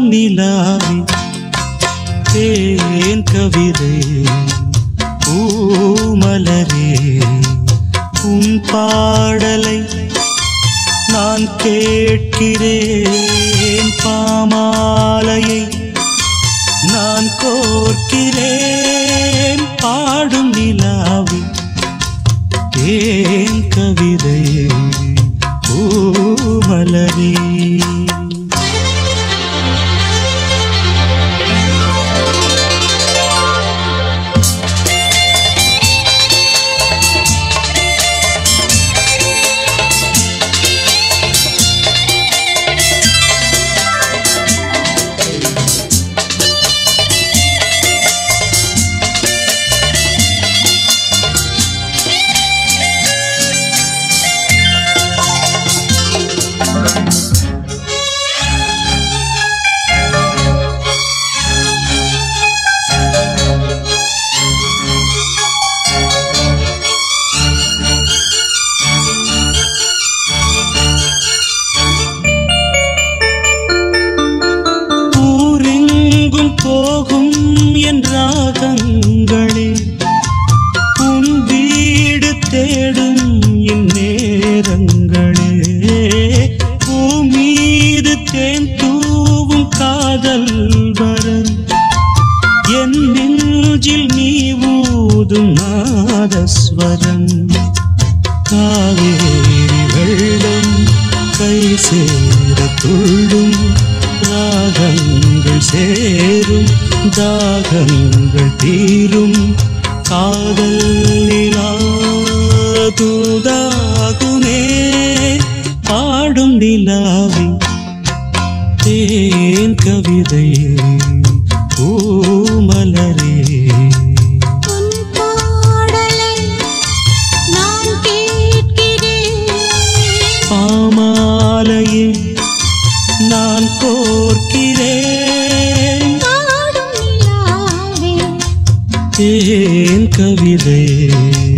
நிலாவே தேன் கவிதை பூமலரே உன் பாடலை நான் கேட்கிறேன் பாமாலையை நான் கோர்க்கிறேன் பாடும் நிலாவே ஏன் கவிதை பூமலரே ஊரெங்கும் போகும் என் ராகங்களே உன் வீடு தேடும் என் நேரங்களே பூமீது தேன் தூவும் காதல் வரம் என் நெஞ்சில் நீ ஊதும் நாதஸ்வரம் காவேரி வெள்ளம் கை சேர துள்ளும் ராகங்கள் சேரும் தாகங்கள் தீரும் காதல் நிலா தூதாகுமே பாடும் நிலாவி தேன் கவிதை பூமலரே உன் பாடலை நான் கேட்கிறேன் பாமாலையே நான் கோர்க்கிறேன் பாடும் நிலாவே தேன் கவிதை